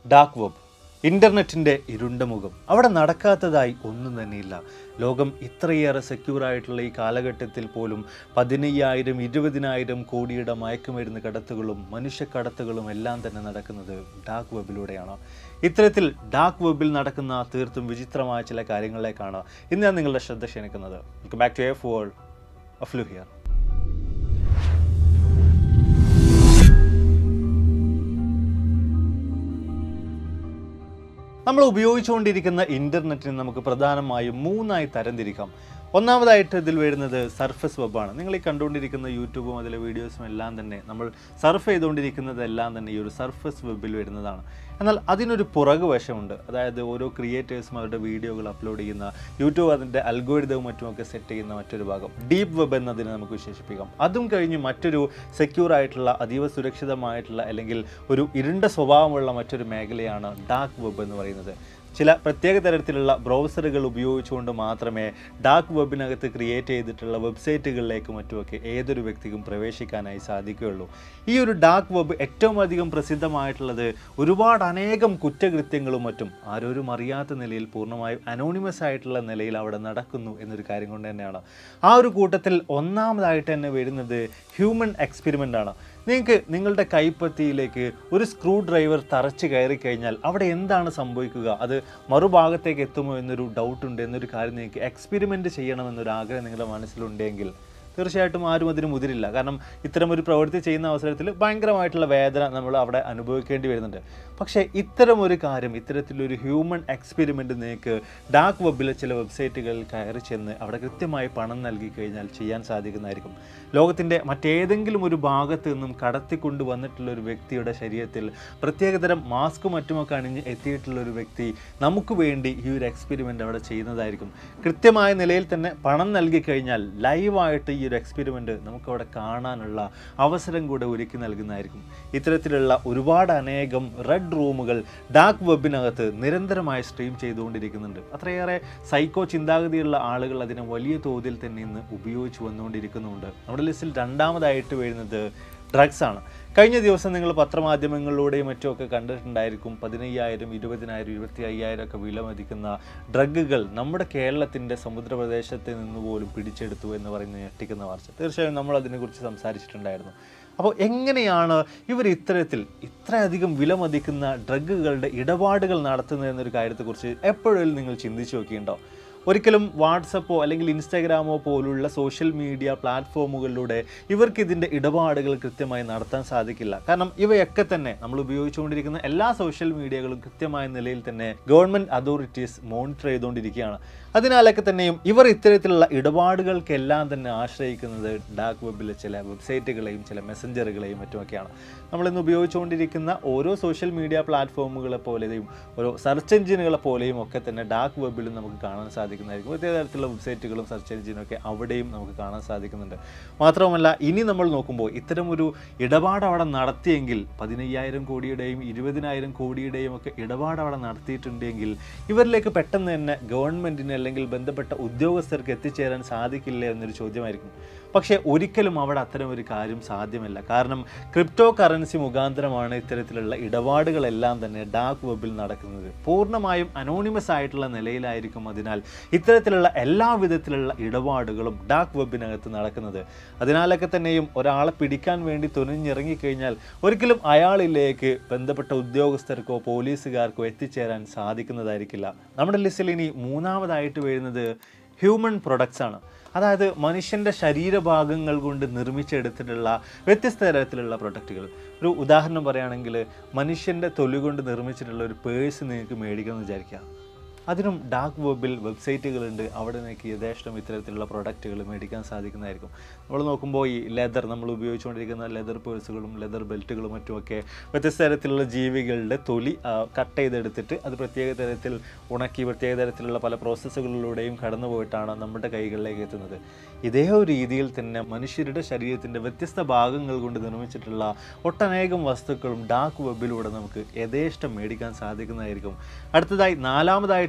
dark web ഇൻ്റർനെറ്റിൻ്റെ ഇരുണ്ട മുഖം അവിടെ നടക്കാത്തതായി ഒന്നും തന്നെയില്ല ലോകം ഇത്രയേറെ സെക്യൂർ ആയിട്ടുള്ള ഈ കാലഘട്ടത്തിൽ പോലും പതിനയ്യായിരം ഇരുപതിനായിരം കോടിയുടെ മയക്കുമരുന്ന് കടത്തുകളും മനുഷ്യക്കടത്തുകളും എല്ലാം തന്നെ നടക്കുന്നത് ഡാർക്ക് വെബിലൂടെയാണ് ഇത്തരത്തിൽ ഡാർക്ക് വെബിൽ നടക്കുന്ന തീർത്തും വിചിത്രമായ ചില കാര്യങ്ങളിലേക്കാണ് ഇന്ന് ഞാൻ നിങ്ങളുടെ ശ്രദ്ധ ക്ഷണിക്കുന്നത് back to F world of ലുഹിയർ നമ്മൾ ഉപയോഗിച്ചുകൊണ്ടിരിക്കുന്ന ഇൻ്റർനെറ്റിനെ നമുക്ക് പ്രധാനമായും മൂന്നായി തരംതിരിക്കാം ഒന്നാമതായിട്ട് ഇതിൽ വരുന്നത് സർഫസ് വെബാണ് നിങ്ങൾ ഈ കണ്ടുകൊണ്ടിരിക്കുന്ന യൂട്യൂബും അതിലെ വീഡിയോസും എല്ലാം തന്നെ നമ്മൾ സർഫ് ചെയ്തുകൊണ്ടിരിക്കുന്നതെല്ലാം തന്നെ ഈ ഒരു സർഫസ് വെബിൽ വരുന്നതാണ് എന്നാൽ അതിനൊരു പുറകു വശമുണ്ട് അതായത് ഓരോ ക്രിയേറ്റേഴ്സും അവരുടെ വീഡിയോകൾ അപ്ലോഡ് ചെയ്യുന്ന യൂട്യൂബ് അതിൻ്റെ അൽഗോരിതവും മറ്റുമൊക്കെ സെറ്റ് ചെയ്യുന്ന മറ്റൊരു ഭാഗം ഡീപ്പ് വെബ് എന്നതിനെ നമുക്ക് വിശേഷിപ്പിക്കാം അതും കഴിഞ്ഞ് മറ്റൊരു സെക്യൂർ ആയിട്ടുള്ള അതീവ സുരക്ഷിതമായിട്ടുള്ള അല്ലെങ്കിൽ ഒരു ഇരുണ്ട സ്വഭാവമുള്ള മറ്റൊരു മേഖലയാണ് ഡാർക്ക് വെബ് എന്ന് പറയുന്നത് ചില പ്രത്യേക തരത്തിലുള്ള ബ്രൗസറുകൾ ഉപയോഗിച്ചുകൊണ്ട് മാത്രമേ ഡാർക്ക് വെബിനകത്ത് ക്രിയേറ്റ് ചെയ്തിട്ടുള്ള വെബ്സൈറ്റുകളിലേക്കും മറ്റുമൊക്കെ ഏതൊരു വ്യക്തിക്കും പ്രവേശിക്കാനായി സാധിക്കുകയുള്ളൂ ഈ ഒരു ഡാർക്ക് വെബ് ഏറ്റവും അധികം പ്രസിദ്ധമായിട്ടുള്ളത് ഒരുപാട് അനേകം കുറ്റകൃത്യങ്ങളും മറ്റും ആരോരും അറിയാത്ത നിലയിൽ പൂർണ്ണമായും അനോണിമസ് ആയിട്ടുള്ള നിലയിൽ അവിടെ നടക്കുന്നു എന്നൊരു കാര്യം കൊണ്ട് തന്നെയാണ് ആ ഒരു കൂട്ടത്തിൽ ഒന്നാമതായിട്ട് തന്നെ വരുന്നത് ഹ്യൂമൻ എക്സ്പെരിമെൻ്റ് ആണ് നിങ്ങൾക്ക് നിങ്ങളുടെ കൈപ്പത്തിയിലേക്ക് ഒരു സ്ക്രൂ ഡ്രൈവർ തറച്ച് കയറി കഴിഞ്ഞാൽ അവിടെ എന്താണ് സംഭവിക്കുക അത് മറുഭാഗത്തേക്ക് എത്തുമോ എന്നൊരു ഡൗട്ട് ഉണ്ട് എന്നൊരു കാര്യം നിങ്ങൾക്ക് എക്സ്പെരിമെൻ്റ് ചെയ്യണമെന്നൊരു ആഗ്രഹം നിങ്ങളുടെ മനസ്സിലുണ്ടെങ്കിൽ തീർച്ചയായിട്ടും ആരും അതിന് മുതിരില്ല കാരണം ഇത്തരം ഒരു പ്രവൃത്തി ചെയ്യുന്ന അവസരത്തിൽ ഭയങ്കരമായിട്ടുള്ള വേദന നമ്മൾ അവിടെ അനുഭവിക്കേണ്ടി വരുന്നുണ്ട് പക്ഷേ ഇത്തരം ഒരു കാര്യം ഇത്തരത്തിലൊരു ഹ്യൂമൻ എക്സ്പെരിമെൻ്റ് നിങ്ങൾക്ക് ഡാർക്ക് വെബിലെ ചില വെബ്സൈറ്റുകളിൽ കയറി ചെന്ന് അവിടെ കൃത്യമായി പണം നൽകി കഴിഞ്ഞാൽ ചെയ്യാൻ സാധിക്കുന്നതായിരിക്കും ലോകത്തിൻ്റെ മറ്റേതെങ്കിലും ഒരു ഭാഗത്ത് നിന്നും കടത്തിക്കൊണ്ട് വന്നിട്ടുള്ള ഒരു വ്യക്തിയുടെ ശരീരത്തിൽ പ്രത്യേകതരം മാസ്ക് മറ്റുമൊക്കെ അണിഞ്ഞ് എത്തിയിട്ടുള്ള ഒരു വ്യക്തി നമുക്ക് വേണ്ടി ഈ ഒരു എക്സ്പെരിമെൻ്റ് അവിടെ ചെയ്യുന്നതായിരിക്കും കൃത്യമായ നിലയിൽ തന്നെ പണം നൽകി കഴിഞ്ഞാൽ ലൈവായിട്ട് ഈ ഒരു എക്സ്പെരിമെൻ്റ് നമുക്കവിടെ കാണാനുള്ള അവസരം കൂടെ ഒരുക്കി നൽകുന്നതായിരിക്കും ഇത്തരത്തിലുള്ള ഒരുപാട് അനേകം റെഡ് റൂമുകൾ ഡാർക്ക് വെബിനകത്ത് നിരന്തരമായി സ്ട്രീം ചെയ്തുകൊണ്ടിരിക്കുന്നുണ്ട് അത്രയേറെ സൈക്കോ ചിന്താഗതിയുള്ള ആളുകൾ അതിനെ വലിയ തോതിൽ തന്നെ ഇന്ന് ഉപയോഗിച്ച് വന്നുകൊണ്ടിരിക്കുന്നുണ്ട് നമ്മുടെ ലിസ്റ്റിൽ രണ്ടാമതായിട്ട് വരുന്നത് ഡ്രഗ്സ് ആണ് കഴിഞ്ഞ ദിവസം നിങ്ങൾ പത്രമാധ്യമങ്ങളിലൂടെയും മറ്റുമൊക്കെ കണ്ടിട്ടുണ്ടായിരിക്കും പതിനയ്യായിരം ഇരുപതിനായിരം ഇരുപത്തി അയ്യായിരം ഒക്കെ വില മതിക്കുന്ന ഡ്രഗുകൾ നമ്മുടെ കേരളത്തിൻ്റെ സമുദ്രപ്രദേശത്ത് നിന്ന് പോലും പിടിച്ചെടുത്തു എന്ന് പറയുന്ന ഞെട്ടിക്കുന്ന വാർത്ത തീർച്ചയായും നമ്മൾ അതിനെക്കുറിച്ച് സംസാരിച്ചിട്ടുണ്ടായിരുന്നു അപ്പോൾ എങ്ങനെയാണ് ഇവർ ഇത്തരത്തിൽ ഇത്രയധികം വില മതിക്കുന്ന ഡ്രഗുകളുടെ ഇടപാടുകൾ നടത്തുന്നത് എന്നൊരു കാര്യത്തെക്കുറിച്ച് എപ്പോഴും നിങ്ങൾ ചിന്തിച്ചു നോക്കിയിട്ടുണ്ടോ ഒരിക്കലും വാട്സപ്പോ അല്ലെങ്കിൽ ഇൻസ്റ്റാഗ്രാമോ പോലുള്ള സോഷ്യൽ മീഡിയ പ്ലാറ്റ്ഫോമുകളിലൂടെ ഇവർക്ക് ഇതിൻ്റെ ഇടപാടുകൾ കൃത്യമായി നടത്താൻ സാധിക്കില്ല കാരണം ഇവയൊക്കെ തന്നെ നമ്മൾ ഉപയോഗിച്ചുകൊണ്ടിരിക്കുന്ന എല്ലാ സോഷ്യൽ മീഡിയകളും കൃത്യമായ നിലയിൽ തന്നെ ഗവൺമെൻറ് അതോറിറ്റീസ് മോണിറ്റർ ചെയ്തുകൊണ്ടിരിക്കുകയാണ് അതിനാലൊക്കെ തന്നെയും ഇവർ ഇത്തരത്തിലുള്ള ഇടപാടുകൾക്കെല്ലാം തന്നെ ആശ്രയിക്കുന്നത് ഡാർക്ക് വെബിലെ ചില വെബ്സൈറ്റുകളെയും ചില മെസ്സഞ്ചറുകളെയും മറ്റുമൊക്കെയാണ് നമ്മളിന്ന് ഉപയോഗിച്ചുകൊണ്ടിരിക്കുന്ന ഓരോ സോഷ്യൽ മീഡിയ പ്ലാറ്റ്ഫോമുകളെ പോലെയും ഓരോ സെർച്ച് എഞ്ചിനുകളെ പോലെയും ഒക്കെ തന്നെ ഡാർക്ക് വെബിലും നമുക്ക് കാണാൻ സാധിക്കുന്നതായിരിക്കും പ്രത്യേക തരത്തിലുള്ള വെബ്സൈറ്റുകളും സെർച്ച് എഞ്ചിനും ഒക്കെ അവിടെയും നമുക്ക് കാണാൻ സാധിക്കുന്നുണ്ട് മാത്രവുമല്ല ഇനി നമ്മൾ നോക്കുമ്പോൾ ഇത്തരം ഒരു ഇടപാട് അവിടെ നടത്തിയെങ്കിൽ പതിനയ്യായിരം കോടിയുടെയും ഇരുപതിനായിരം കോടിയുടെയും ഒക്കെ ഇടപാട് അവിടെ നടത്തിയിട്ടുണ്ടെങ്കിൽ ഇവരിലേക്ക് പെട്ടെന്ന് തന്നെ ഗവൺമെൻറ്റിന് അല്ലെങ്കിൽ ബന്ധപ്പെട്ട ഉദ്യോഗസ്ഥർക്ക് എത്തിച്ചേരാൻ സാധിക്കില്ല എന്നൊരു ചോദ്യമായിരിക്കും പക്ഷേ ഒരിക്കലും അവിടെ അത്തരം ഒരു കാര്യം സാധ്യമല്ല കാരണം ക്രിപ്റ്റോ കറൻസി മുഖാന്തരമാണ് ഇത്തരത്തിലുള്ള ഇടപാടുകളെല്ലാം തന്നെ ഡാർക്ക് വെബിൽ നടക്കുന്നത് പൂർണ്ണമായും അനോണിമസ് ആയിട്ടുള്ള നിലയിലായിരിക്കും അതിനാൽ ഇത്തരത്തിലുള്ള എല്ലാ വിധത്തിലുള്ള ഇടപാടുകളും ഡാർക്ക് വെബിനകത്ത് നടക്കുന്നത് അതിനാലൊക്കെ തന്നെയും ഒരാളെ പിടിക്കാൻ വേണ്ടി തുനിഞ്ഞിറങ്ങിക്കഴിഞ്ഞാൽ ഒരിക്കലും അയാളിലേക്ക് ബന്ധപ്പെട്ട ഉദ്യോഗസ്ഥർക്കോ പോലീസുകാർക്കോ എത്തിച്ചേരാൻ സാധിക്കുന്നതായിരിക്കില്ല നമ്മുടെ ലിസ്റ്റിൽ ഇനി മൂന്നാമതായിട്ട് വരുന്നത് ഹ്യൂമൻ പ്രൊഡക്ട്സ് ആണ് അതായത് മനുഷ്യൻ്റെ ശരീരഭാഗങ്ങൾ കൊണ്ട് നിർമ്മിച്ചെടുത്തിട്ടുള്ള വ്യത്യസ്ത തരത്തിലുള്ള പ്രൊഡക്റ്റുകൾ ഒരു ഉദാഹരണം പറയുകയാണെങ്കിൽ മനുഷ്യൻ്റെ തൊലി കൊണ്ട് നിർമ്മിച്ചിട്ടുള്ള ഒരു പേഴ്സ് നിങ്ങൾക്ക് മേടിക്കണമെന്ന് വിചാരിക്കുക അതിനും ഡാർക്ക് വെബിൽ വെബ്സൈറ്റുകളുണ്ട് അവിടെ നിങ്ങൾക്ക് യഥേഷ്ടം ഇത്തരത്തിലുള്ള പ്രൊഡക്റ്റുകൾ മേടിക്കാൻ സാധിക്കുന്നതായിരിക്കും നമ്മൾ നോക്കുമ്പോൾ ഈ ലെതർ നമ്മൾ ഉപയോഗിച്ചുകൊണ്ടിരിക്കുന്ന ലെതർ പേഴ്സുകളും ലെതർ ബെൽറ്റുകളും മറ്റുമൊക്കെ വ്യത്യസ്ത തരത്തിലുള്ള ജീവികളുടെ തൊലി കട്ട് ചെയ്തെടുത്തിട്ട് അത് പ്രത്യേക തരത്തിൽ ഉണക്കി പ്രത്യേക തരത്തിലുള്ള പല പ്രോസസ്സുകളിലൂടെയും കടന്നു പോയിട്ടാണ് നമ്മുടെ കൈകളിലേക്ക് എത്തുന്നത് ഇതേ ഒരു രീതിയിൽ തന്നെ മനുഷ്യരുടെ ശരീരത്തിൻ്റെ വ്യത്യസ്ത ഭാഗങ്ങൾ കൊണ്ട് നിർമ്മിച്ചിട്ടുള്ള ഒട്ടനേകം വസ്തുക്കളും ഡാർക്ക് വെബിലൂടെ നമുക്ക് യഥേഷ്ടം മേടിക്കാൻ സാധിക്കുന്നതായിരിക്കും അടുത്തതായി നാലാമതായിട്ട്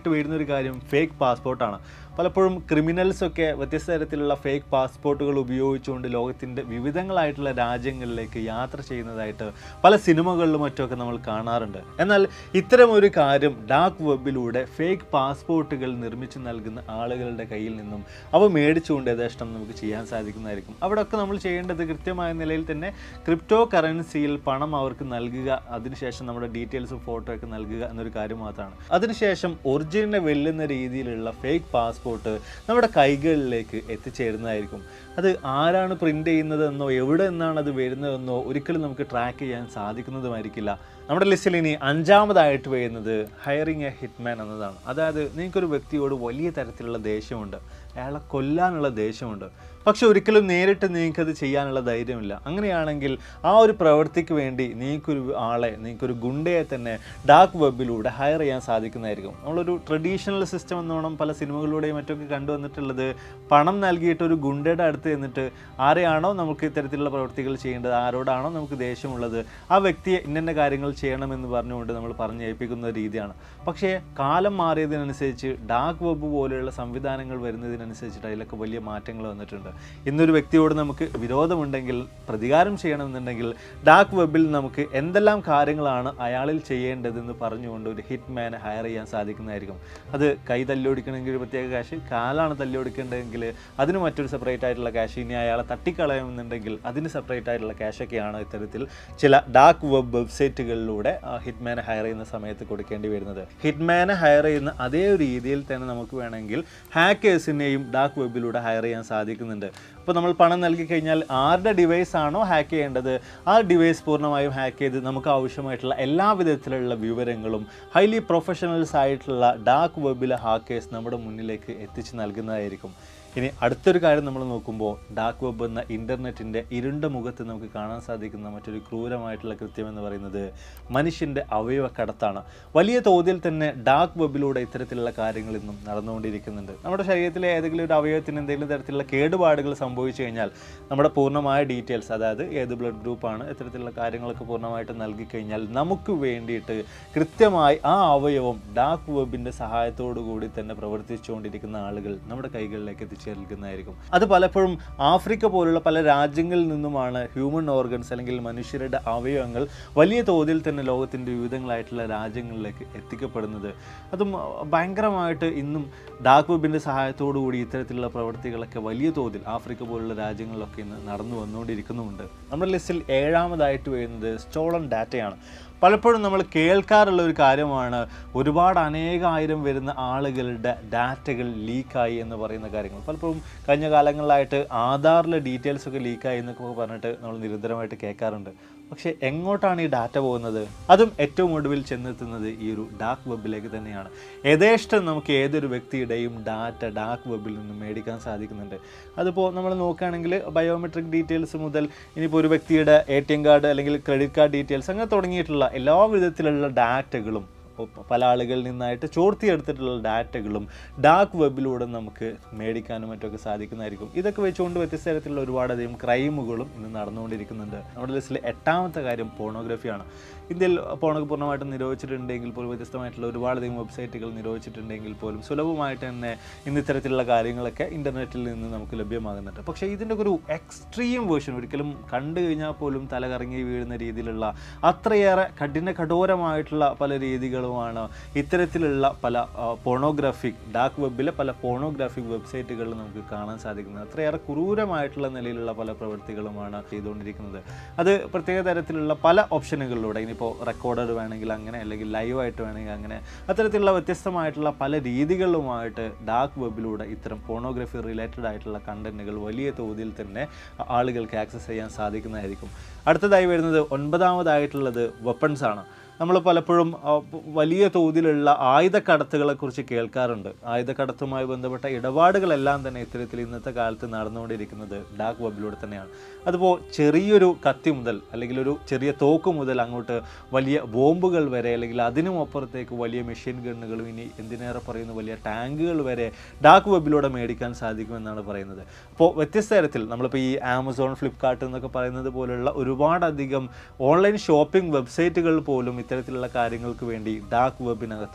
ഒന്നാമതായിട്ട് വരുന്ന ഒരു കാര്യം ഫേക്ക് പാസ്പോർട്ടാണ് പലപ്പോഴും ക്രിമിനൽസ് ഒക്കെ വ്യത്യസ്ത തരത്തിലുള്ള ഫേക്ക് പാസ്പോർട്ടുകൾ ഉപയോഗിച്ചുകൊണ്ട് ലോകത്തിൻ്റെ വിവിധങ്ങളായിട്ടുള്ള രാജ്യങ്ങളിലേക്ക് യാത്ര ചെയ്യുന്നതായിട്ട് പല സിനിമകളിലും മറ്റുമൊക്കെ നമ്മൾ കാണാറുണ്ട് എന്നാൽ ഇത്തരം ഒരു കാര്യം ഡാർക്ക് വെബിലൂടെ ഫേക്ക് പാസ്പോർട്ടുകൾ നിർമ്മിച്ചു നൽകുന്ന ആളുകളുടെ കയ്യിൽ നിന്നും അവ മേടിച്ചുകൊണ്ട് യഥേഷ്ടം നമുക്ക് ചെയ്യാൻ സാധിക്കുന്നതായിരിക്കും അവിടെയൊക്കെ നമ്മൾ ചെയ്യേണ്ടത് കൃത്യമായ നിലയിൽ തന്നെ ക്രിപ്റ്റോ കറൻസിയിൽ പണം അവർക്ക് നൽകുക അതിനുശേഷം നമ്മുടെ ഡീറ്റെയിൽസും ഫോട്ടോ ഒക്കെ നൽകുക എന്നൊരു കാര്യം മാത്രമാണ് അതിനുശേഷം ഒറിജിനലിനെ വെല്ലുന്ന രീതിയിലുള്ള ഫേക്ക് പാസ്പോർട്ട് നമ്മുടെ കൈകളിലേക്ക് എത്തിച്ചേരുന്നതായിരിക്കും അത് ആരാണ് പ്രിൻ്റ് ചെയ്യുന്നതെന്നോ എവിടെ നിന്നാണ് അത് വരുന്നതെന്നോ ഒരിക്കലും നമുക്ക് ട്രാക്ക് ചെയ്യാൻ സാധിക്കുന്നതുമായിരിക്കില്ല നമ്മുടെ ലിസ്റ്റിൽ ഇനി അഞ്ചാമതായിട്ട് വരുന്നത് ഹയറിങ് എ ഹിറ്റ്മാൻ എന്നതാണ് അതായത് നിങ്ങൾക്കൊരു വ്യക്തിയോട് വലിയ തരത്തിലുള്ള ദേഷ്യമുണ്ട് അയാളെ കൊല്ലാനുള്ള ദേഷ്യമുണ്ട് പക്ഷെ ഒരിക്കലും നേരിട്ട് നിങ്ങൾക്കത് ചെയ്യാനുള്ള ധൈര്യമില്ല അങ്ങനെയാണെങ്കിൽ ആ ഒരു പ്രവൃത്തിക്ക് വേണ്ടി നിങ്ങൾക്കൊരു ആളെ നിങ്ങൾക്കൊരു ഗുണ്ടയെ തന്നെ ഡാർക്ക് വെബിലൂടെ ഹയർ ചെയ്യാൻ സാധിക്കുന്നതായിരിക്കും നമ്മളൊരു ട്രഡീഷണൽ സിസ്റ്റം എന്നോണം പല സിനിമകളിലൂടെയും മറ്റൊക്കെ കണ്ടുവന്നിട്ടുള്ളത് പണം നൽകിയിട്ട് ഒരു ഗുണ്ടയുടെ അടുത്ത് ചെന്നിട്ട് ആരെയാണോ നമുക്ക് ഇത്തരത്തിലുള്ള പ്രവൃത്തികൾ ചെയ്യേണ്ടത് ആരോടാണോ നമുക്ക് ദേഷ്യമുള്ളത് ആ വ്യക്തിയെ ഇന്ന കാര്യങ്ങൾ ചെയ്യണമെന്ന് പറഞ്ഞുകൊണ്ട് നമ്മൾ പറഞ്ഞേൽപ്പിക്കുന്ന രീതിയാണ് പക്ഷേ കാലം മാറിയതിനനുസരിച്ച് ഡാർക്ക് വെബ് പോലെയുള്ള സംവിധാനങ്ങൾ വരുന്നതിനനുസരിച്ചിട്ട് അതിലൊക്കെ വലിയ മാറ്റങ്ങൾ വന്നിട്ടുണ്ട് ഇന്നൊരു വ്യക്തിയോട് നമുക്ക് വിരോധമുണ്ടെങ്കിൽ പ്രതികാരം ചെയ്യണമെന്നുണ്ടെങ്കിൽ ഡാർക്ക് വെബിൽ നമുക്ക് എന്തെല്ലാം കാര്യങ്ങളാണ് അയാളിൽ ചെയ്യേണ്ടതെന്ന് പറഞ്ഞുകൊണ്ട് ഒരു ഹിറ്റ് മാനെ ഹയർ ചെയ്യാൻ സാധിക്കുന്നതായിരിക്കും അത് കൈ തല്ലിയൊടിക്കണമെങ്കിൽ ഒരു പ്രത്യേക കാശ് കാലാണ് തല്ലിയൊടിക്കേണ്ടതെങ്കിൽ അതിന് മറ്റൊരു സെപ്പറേറ്റ് ആയിട്ടുള്ള ക്യാഷ് ഇനി അയാളെ തട്ടിക്കളയുമെന്നുണ്ടെങ്കിൽ അതിന് സെപ്പറേറ്റ് ആയിട്ടുള്ള ക്യാഷൊക്കെയാണ് ഇത്തരത്തിൽ ചില ഡാർക്ക് വെബ് വെബ്സൈറ്റുകളിലൂടെ ഹിറ്റ്മാനെ ഹയർ ചെയ്യുന്ന സമയത്ത് കൊടുക്കേണ്ടി വരുന്നത് ഹിറ്റ്മാനെ ഹയർ ചെയ്യുന്ന അതേ ഒരു രീതിയിൽ തന്നെ നമുക്ക് വേണമെങ്കിൽ ഹാക്കേഴ്സിനെയും ഡാർക്ക് വെബിലൂടെ ഹയർ ചെയ്യാൻ സാധിക്കുന്നുണ്ട് അപ്പോൾ നമ്മൾ പണം നൽകി കഴിഞ്ഞാൽ ആരുടെ ഡിവൈസ് ആണോ ഹാക്ക് ചെയ്യേണ്ടത് ആ ഡിവൈസ് പൂർണ്ണമായും ഹാക്ക് ചെയ്ത് നമുക്ക് ആവശ്യമായിട്ടുള്ള എല്ലാ വിധത്തിലുള്ള വിവരങ്ങളും ഹൈലി പ്രൊഫഷണൽസ് ആയിട്ടുള്ള ഡാർക്ക് വെബിലെ ഹാക്കേഴ്സ് നമ്മുടെ മുന്നിലേക്ക് എത്തിച്ച് നൽകുന്നതായിരിക്കും ഇനി അടുത്തൊരു കാര്യം നമ്മൾ നോക്കുമ്പോൾ ഡാർക്ക് വെബ് എന്ന ഇൻ്റർനെറ്റിൻ്റെ ഇരുണ്ട മുഖത്ത് നമുക്ക് കാണാൻ സാധിക്കുന്ന മറ്റൊരു ക്രൂരമായിട്ടുള്ള കൃത്യം എന്ന് പറയുന്നത് മനുഷ്യൻ്റെ അവയവ കടത്താണ് വലിയ തോതിൽ തന്നെ ഡാർക്ക് വെബിലൂടെ ഇത്തരത്തിലുള്ള കാര്യങ്ങൾ ഇന്നും നടന്നുകൊണ്ടിരിക്കുന്നുണ്ട് നമ്മുടെ ശരീരത്തിലെ ഏതെങ്കിലും ഒരു അവയവത്തിന് എന്തെങ്കിലും തരത്തിലുള്ള കേടുപാടുകൾ സംഭവിച്ചു കഴിഞ്ഞാൽ നമ്മുടെ പൂർണ്ണമായ ഡീറ്റെയിൽസ് അതായത് ഏത് ബ്ലഡ് ഗ്രൂപ്പാണ് ഇത്തരത്തിലുള്ള കാര്യങ്ങളൊക്കെ പൂർണ്ണമായിട്ട് നൽകി കഴിഞ്ഞാൽ നമുക്ക് വേണ്ടിയിട്ട് കൃത്യമായി ആ അവയവം ഡാർക്ക് വെബിൻ്റെ സഹായത്തോടു കൂടി തന്നെ പ്രവർത്തിച്ചുകൊണ്ടിരിക്കുന്ന ആളുകൾ നമ്മുടെ കൈകളിലേക്ക് എത്തിച്ചു നൽകുന്നതായിരിക്കും അത് പലപ്പോഴും ആഫ്രിക്ക പോലുള്ള പല രാജ്യങ്ങളിൽ നിന്നുമാണ് ഹ്യൂമൻ ഓർഗൻസ് അല്ലെങ്കിൽ മനുഷ്യരുടെ അവയവങ്ങൾ വലിയ തോതിൽ തന്നെ ലോകത്തിൻ്റെ വിവിധങ്ങളായിട്ടുള്ള രാജ്യങ്ങളിലേക്ക് എത്തിക്കപ്പെടുന്നത് അതും ഭയങ്കരമായിട്ട് ഇന്നും ഡാർക്ക് വെബിൻ്റെ സഹായത്തോടു കൂടി ഇത്തരത്തിലുള്ള പ്രവൃത്തികളൊക്കെ വലിയ തോതിൽ ആഫ്രിക്ക പോലുള്ള രാജ്യങ്ങളിലൊക്കെ ഇന്ന് നടന്നു വന്നുകൊണ്ടിരിക്കുന്നുമുണ്ട് നമ്മുടെ ലിസ്റ്റിൽ ഏഴാമതായിട്ട് വരുന്നത് സ്റ്റോളൺ ഡാറ്റയാണ് പലപ്പോഴും നമ്മൾ കേൾക്കാറുള്ള ഒരു കാര്യമാണ് ഒരുപാട് അനേകായിരം വരുന്ന ആളുകളുടെ ഡാറ്റകൾ ലീക്കായി എന്ന് പറയുന്ന കാര്യങ്ങൾ പലപ്പോഴും കഴിഞ്ഞ കാലങ്ങളിലായിട്ട് ആധാറിലെ ഡീറ്റെയിൽസ് ഒക്കെ ലീക്കായി എന്നൊക്കെ പറഞ്ഞിട്ട് നമ്മൾ നിരന്തരമായിട്ട് കേൾക്കാറുണ്ട് പക്ഷേ എങ്ങോട്ടാണ് ഈ ഡാറ്റ പോകുന്നത് അതും ഏറ്റവും ഒടുവിൽ ചെന്നെത്തുന്നത് ഈ ഒരു ഡാർക്ക് വെബിലേക്ക് തന്നെയാണ് യഥേഷ്ടം നമുക്ക് ഏതൊരു വ്യക്തിയുടെയും ഡാറ്റ ഡാർക്ക് വെബിൽ നിന്ന് മേടിക്കാൻ സാധിക്കുന്നുണ്ട് അതിപ്പോൾ നമ്മൾ നോക്കുകയാണെങ്കിൽ ബയോമെട്രിക് ഡീറ്റെയിൽസ് മുതൽ ഇനിയിപ്പോൾ ഒരു വ്യക്തിയുടെ എ ടി എം കാർഡ് അല്ലെങ്കിൽ ക്രെഡിറ്റ് കാർഡ് ഡീറ്റെയിൽസ് അങ്ങനെ തുടങ്ങിയിട്ടുള്ള എല്ലാ വിധത്തിലുള്ള ഡാറ്റകളും പല ആളുകളിൽ നിന്നായിട്ട് ചോർത്തിയെടുത്തിട്ടുള്ള ഡാറ്റകളും ഡാർക്ക് വെബിലൂടെ നമുക്ക് മേടിക്കാനും മറ്റൊക്കെ സാധിക്കുന്നതായിരിക്കും ഇതൊക്കെ വെച്ചുകൊണ്ട് വ്യത്യസ്ത തരത്തിലുള്ള ഒരുപാടധികം ക്രൈമുകളും ഇന്ന് നടന്നുകൊണ്ടിരിക്കുന്നുണ്ട് നമ്മുടെ ലിസ്റ്റിലെ എട്ടാമത്തെ കാര്യം പോണോഗ്രഫിയാണ് ഇന്ത്യയിൽ പോണൊക്കെ പൂർണ്ണമായിട്ടും നിരോധിച്ചിട്ടുണ്ടെങ്കിൽ പോലും വ്യത്യസ്തമായിട്ടുള്ള ഒരുപാടധികം വെബ്സൈറ്റുകൾ നിരോധിച്ചിട്ടുണ്ടെങ്കിൽ പോലും സുലഭമായിട്ട് തന്നെ ഇന്ന് ഇത്തരത്തിലുള്ള കാര്യങ്ങളൊക്കെ ഇൻ്റർനെറ്റിൽ നിന്ന് നമുക്ക് ലഭ്യമാകുന്നുണ്ട് പക്ഷേ ഇതിൻ്റെ ഒരു എക്സ്ട്രീം വേർഷൻ ഒരിക്കലും കണ്ടു കഴിഞ്ഞാൽ പോലും തല കറങ്ങി വീഴുന്ന രീതിയിലുള്ള അത്രയേറെ കഠിന കഠോരമായിട്ടുള്ള പല രീതികളുമാണ് ഇത്തരത്തിലുള്ള പല പോണോഗ്രാഫിക് ഡാർക്ക് വെബിലെ പല പോണോഗ്രാഫിക് വെബ്സൈറ്റുകളിൽ നമുക്ക് കാണാൻ സാധിക്കുന്നത് അത്രയേറെ ക്രൂരമായിട്ടുള്ള നിലയിലുള്ള പല പ്രവൃത്തികളുമാണ് ചെയ്തുകൊണ്ടിരിക്കുന്നത് അത് പ്രത്യേക തരത്തിലുള്ള പല ഓപ്ഷനുകളിലൂടെ ഇനിയിപ്പോൾ റെക്കോർഡർ വേണമെങ്കിൽ അങ്ങനെ അല്ലെങ്കിൽ ലൈവായിട്ട് വേണമെങ്കിൽ അങ്ങനെ അത്തരത്തിലുള്ള വ്യത്യസ്തമായിട്ടുള്ള പല രീതികളിലുമായിട്ട് ഡാർക്ക് വെബിലൂടെ ഇത്തരം പോണോഗ്രഫി റിലേറ്റഡ് ആയിട്ടുള്ള കണ്ടന്റുകൾ വലിയ തോതിൽ തന്നെ ആളുകൾക്ക് ആക്സസ് ചെയ്യാൻ സാധിക്കുന്നതായിരിക്കും അടുത്തതായി വരുന്നത് ഒൻപതാമതായിട്ടുള്ളത് വെപ്പൺസ് ആണ് നമ്മൾ പലപ്പോഴും ആ, പ- വലിയ തോതിലുള്ള ആയുധക്കടത്തുകളെക്കുറിച്ച് കേൾക്കാറുണ്ട് ആയുധക്കടത്തുമായി ബന്ധപ്പെട്ട ഇടപാടുകളെല്ലാം തന്നെ ഇത്തരത്തിൽ ഇന്നത്തെ കാലത്ത് നടന്നുകൊണ്ടിരിക്കുന്നത് ഡാർക്ക് വെബിലൂടെ തന്നെയാണ് അതിപ്പോൾ ചെറിയൊരു കത്തി മുതൽ അല്ലെങ്കിൽ ഒരു ചെറിയ തോക്ക് മുതൽ അങ്ങോട്ട് വലിയ ബോംബുകൾ വരെ അല്ലെങ്കിൽ അതിനും അപ്പുറത്തേക്ക് വലിയ മെഷീൻ ഗണ്ണുകളും ഇനി എന്തിനേറെ പറയുന്ന വലിയ ടാങ്കുകൾ വരെ ഡാർക്ക് വെബിലൂടെ മേടിക്കാൻ സാധിക്കുമെന്നാണ് പറയുന്നത് അപ്പോൾ വ്യത്യസ്ത തരത്തിൽ നമ്മളിപ്പോൾ ഈ ആമസോൺ ഫ്ലിപ്കാർട്ട് എന്നൊക്കെ പറയുന്നത് പോലുള്ള ഒരുപാടധികം ഓൺലൈൻ ഷോപ്പിംഗ് വെബ്സൈറ്റുകൾ പോലും ഇത്തരത്തിലുള്ള കാര്യങ്ങൾക്ക് വേണ്ടി ഡാർക്ക് വെബിനകത്തുണ്ട്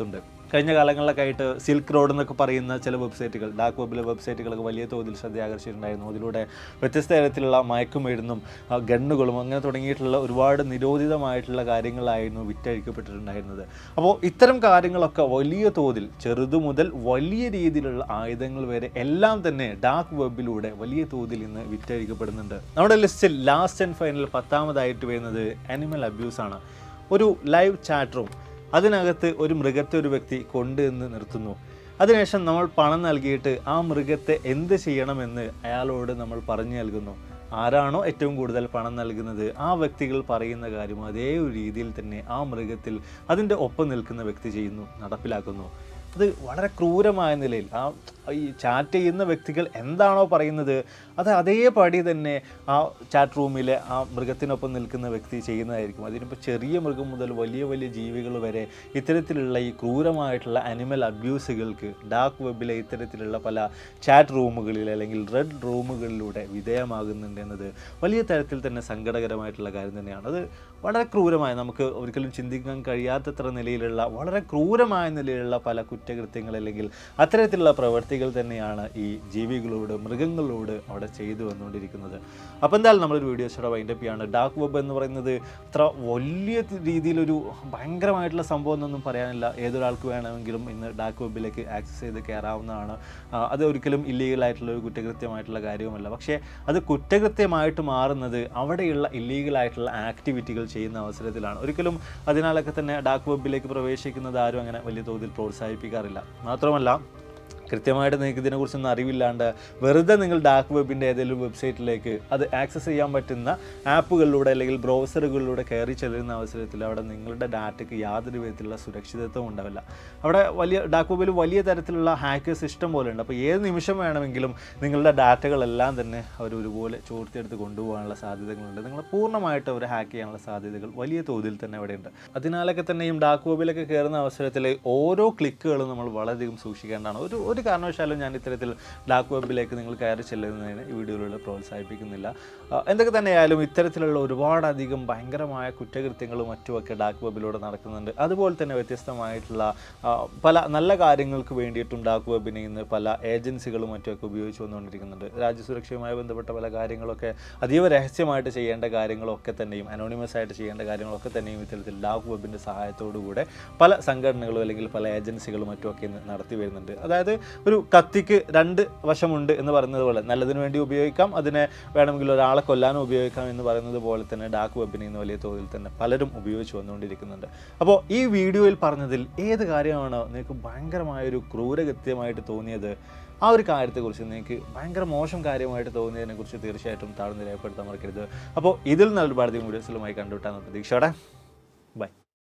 കഴിഞ്ഞ കാലങ്ങളിലൊക്കെ ആയിട്ട് സിൽക്ക് റോഡ് എന്നൊക്കെ പറയുന്ന ചില വെബ്സൈറ്റുകൾ ഡാർക്ക് വെബിലെ വെബ്സൈറ്റുകളൊക്കെ വലിയ തോതിൽ ശ്രദ്ധ ആകർഷിച്ചിട്ടുണ്ടായിരുന്നു അതിലൂടെ വ്യത്യസ്ത തരത്തിലുള്ള മയക്കുമരുന്നും ആ, ഗണ്ണുകളും അങ്ങനെ തുടങ്ങിയിട്ടുള്ള ഒരുപാട് നിരോധിതമായിട്ടുള്ള കാര്യങ്ങളായിരുന്നു വിറ്റഴിക്കപ്പെട്ടിട്ടുണ്ടായിരുന്നത് അപ്പോൾ ഇത്തരം കാര്യങ്ങളൊക്കെ വലിയ തോതിൽ ചെറുതു മുതൽ വലിയ രീതിയിലുള്ള ആയുധങ്ങൾ വരെ എല്ലാം തന്നെ ഡാർക്ക് വെബിലൂടെ വലിയ തോതിൽ ഇന്ന് വിറ്റഴിക്കപ്പെടുന്നുണ്ട് നമ്മുടെ ലിസ്റ്റിൽ ലാസ്റ്റ് ആൻഡ് ഫൈനൽ പത്താമതായിട്ട് വരുന്നത് അനിമൽ അബ്യൂസ് ആണ് ഒരു ലൈവ് ചാറ്റ് റൂം അതിനകത്ത് ഒരു മൃഗത്തെ ഒരു വ്യക്തി കൊണ്ടുവന്ന് നിർത്തുന്നു അതിനുശേഷം നമ്മൾ പണം നൽകിയിട്ട് ആ മൃഗത്തെ എന്ത് ചെയ്യണമെന്ന് അയാളോട് നമ്മൾ പറഞ്ഞു നൽകുന്നു ആരാണോ ഏറ്റവും കൂടുതൽ പണം നൽകുന്നത് ആ വ്യക്തികൾ പറയുന്ന കാര്യം അതേ ഒരു രീതിയിൽ തന്നെ ആ മൃഗത്തിൽ അതിൻ്റെ ഒപ്പം നിൽക്കുന്ന വ്യക്തി ചെയ്യുന്നു നടപ്പിലാക്കുന്നു അത് വളരെ ക്രൂരമായ നിലയിൽ ആ ഈ ചാറ്റ് ചെയ്യുന്ന വ്യക്തികൾ എന്താണോ പറയുന്നത് അത് അതേപടി തന്നെ ആ ചാറ്റ് റൂമിലെ ആ മൃഗത്തിനൊപ്പം നിൽക്കുന്ന വ്യക്തി ചെയ്യുന്നതായിരിക്കും അതിനിപ്പോൾ ചെറിയ മൃഗം മുതൽ വലിയ വലിയ ജീവികൾ വരെ ഇത്തരത്തിലുള്ള ഈ ക്രൂരമായിട്ടുള്ള അനിമൽ അബ്യൂസുകൾക്ക് ഡാർക്ക് വെബിലെ ഇത്തരത്തിലുള്ള പല ചാറ്റ് റൂമുകളിൽ അല്ലെങ്കിൽ റെഡ് റൂമുകളിലൂടെ വിധേയമാകുന്നുണ്ട് എന്നത് വലിയ തരത്തിൽ തന്നെ സങ്കടകരമായിട്ടുള്ള കാര്യം തന്നെയാണ് അത് വളരെ ക്രൂരമായ നമുക്ക് ഒരിക്കലും ചിന്തിക്കാൻ കഴിയാത്തത്ര നിലയിലുള്ള വളരെ ക്രൂരമായ നിലയിലുള്ള പല കുറ്റകൃത്യങ്ങൾ അല്ലെങ്കിൽ അത്തരത്തിലുള്ള പ്രവൃത്തികൾ തന്നെയാണ് ഈ ജീവികളോട് മൃഗങ്ങളോട് അവിടെ ചെയ്തു വന്നുകൊണ്ടിരിക്കുന്നത് അപ്പോൾ എന്തായാലും നമ്മളൊരു വീഡിയോസോടെ വൈൻഡപ്പ് ചെയ്യാണ് ഡാർക്ക് വെബ് എന്ന് പറയുന്നത് അത്ര വലിയ രീതിയിലൊരു ഭയങ്കരമായിട്ടുള്ള സംഭവം എന്നൊന്നും പറയാനില്ല ഏതൊരാൾക്ക് വേണമെങ്കിലും ഇന്ന് ഡാർക്ക് വെബിലേക്ക് ആക്സസ് ചെയ്ത് കയറാവുന്നതാണ് ആ, അത് ഒരിക്കലും ഇല്ലീഗലായിട്ടുള്ള ഒരു കുറ്റകൃത്യമായിട്ടുള്ള കാര്യവുമല്ല പക്ഷേ അത് കുറ്റകൃത്യമായിട്ട് മാറുന്നത് അവിടെയുള്ള ഇല്ലീഗലായിട്ടുള്ള ആക്ടിവിറ്റികൾ ചെയ്യുന്ന അവസരത്തിലാണ് ഒരിക്കലും അതിനാലൊക്കെ തന്നെ ഡാർക്ക് വെബിലേക്ക് പ്രവേശിക്കുന്നത് ആരും അങ്ങനെ വലിയ തോതിൽ പ്രോത്സാഹിപ്പിക്കാറില്ല മാത്രമല്ല കൃത്യമായിട്ട് നിങ്ങൾക്ക് ഇതിനെക്കുറിച്ചൊന്നും അറിവില്ലാണ്ട് വെറുതെ നിങ്ങൾ ഡാർക്ക് വെബിൻ്റെ ഏതെങ്കിലും വെബ്സൈറ്റിലേക്ക് അത് ആക്സസ് ചെയ്യാൻ പറ്റുന്ന ആപ്പുകളിലൂടെ അല്ലെങ്കിൽ ബ്രൗസറുകളിലൂടെ കയറി ചെല്ലുന്ന അവസരത്തിൽ അവിടെ നിങ്ങളുടെ ഡാറ്റയ്ക്ക് യാതൊരു വിധത്തിലുള്ള സുരക്ഷിതത്വം ഉണ്ടാവില്ല അവിടെ വലിയ ഡാർക്ക് വെബിൽ വലിയ തരത്തിലുള്ള ഹാക്കേഴ്സ് ഇഷ്ടം പോലെ ഉണ്ട് അപ്പോൾ ഏത് നിമിഷം വേണമെങ്കിലും നിങ്ങളുടെ ഡാറ്റകളെല്ലാം തന്നെ അവർ ഒരുപോലെ ചോർത്തിയെടുത്ത് കൊണ്ടുപോകാനുള്ള സാധ്യതകളുണ്ട് നിങ്ങൾ പൂർണ്ണമായിട്ട് അവർ ഹാക്ക് ചെയ്യാനുള്ള സാധ്യതകൾ വലിയ തോതിൽ തന്നെ അവിടെയുണ്ട് അതിനാലൊക്കെ തന്നെയും ഡാർക്ക് വെബിലൊക്കെ കയറുന്ന അവസരത്തിൽ ഓരോ ക്ലിക്കുകളും നമ്മൾ വളരെയധികം സൂക്ഷിക്കേണ്ടതാണ് ഒരു ഒരു കാരണവശാലും ഞാൻ ഇത്തരത്തിൽ ഡാർക്ക് വെബിലേക്ക് നിങ്ങൾ കയറി ചെല്ലുന്നതിന് ഈ വീഡിയോയിലൂടെ പ്രോത്സാഹിപ്പിക്കുന്നില്ല ആ, എന്തൊക്കെ തന്നെയായാലും ഇത്തരത്തിലുള്ള ഒരുപാടധികം ഭയങ്കരമായ കുറ്റകൃത്യങ്ങളും മറ്റുമൊക്കെ ഡാർക്ക് വെബിലൂടെ നടക്കുന്നുണ്ട് അതുപോലെ തന്നെ വ്യത്യസ്തമായിട്ടുള്ള ആ, പല നല്ല കാര്യങ്ങൾക്ക് വേണ്ടിയിട്ടും ഡാർക്ക് വെബിനെ ഇന്ന് പല ഏജൻസികളും മറ്റുമൊക്കെ ഉപയോഗിച്ച് വന്നുകൊണ്ടിരിക്കുന്നുണ്ട് രാജ്യസുരക്ഷയുമായി ബന്ധപ്പെട്ട പല കാര്യങ്ങളൊക്കെ അതീവ രഹസ്യമായിട്ട് ചെയ്യേണ്ട കാര്യങ്ങളൊക്കെ തന്നെയും അനോണിമസ് ആയിട്ട് ചെയ്യേണ്ട കാര്യങ്ങളൊക്കെ തന്നെയും ഇത്തരത്തിൽ ഡാർക്ക് വെബിൻ്റെ സഹായത്തോടുകൂടെ പല സംഘടനകളും അല്ലെങ്കിൽ പല ഏജൻസികളും മറ്റുമൊക്കെ ഇന്ന് നടത്തി വരുന്നുണ്ട് അതായത് ഒരു കത്തിക്ക് രണ്ട് വശമുണ്ട് എന്ന് പറയുന്നത് പോലെ നല്ലതിന് വേണ്ടി ഉപയോഗിക്കാം അതിനെ വേണമെങ്കിൽ ഒരാളെ കൊല്ലാനും ഉപയോഗിക്കാം എന്ന് പറയുന്നത് പോലെ തന്നെ ഡാർക്ക് വെബിനെ ഇന്ന് വലിയ തോതിൽ തന്നെ പലരും ഉപയോഗിച്ച് വന്നുകൊണ്ടിരിക്കുന്നുണ്ട് അപ്പോൾ ഈ വീഡിയോയിൽ പറഞ്ഞതിൽ ഏത് കാര്യമാണ് നിങ്ങൾക്ക് ഭയങ്കരമായ ഒരു ക്രൂരകൃത്യമായിട്ട് തോന്നിയത് ആ ഒരു കാര്യത്തെക്കുറിച്ച് നിങ്ങൾക്ക് ഭയങ്കര മോശം കാര്യമായിട്ട് തോന്നിയതിനെക്കുറിച്ച് തീർച്ചയായിട്ടും താഴ്ന്ന് രേഖപ്പെടുത്താൻ മറക്കരുത് അപ്പോൾ ഇതിൽ നിന്ന് ഒരുപാട് വീഡിയോസിലുമായി കണ്ടുവിട്ടാണ് പ്രതീക്ഷയോടെ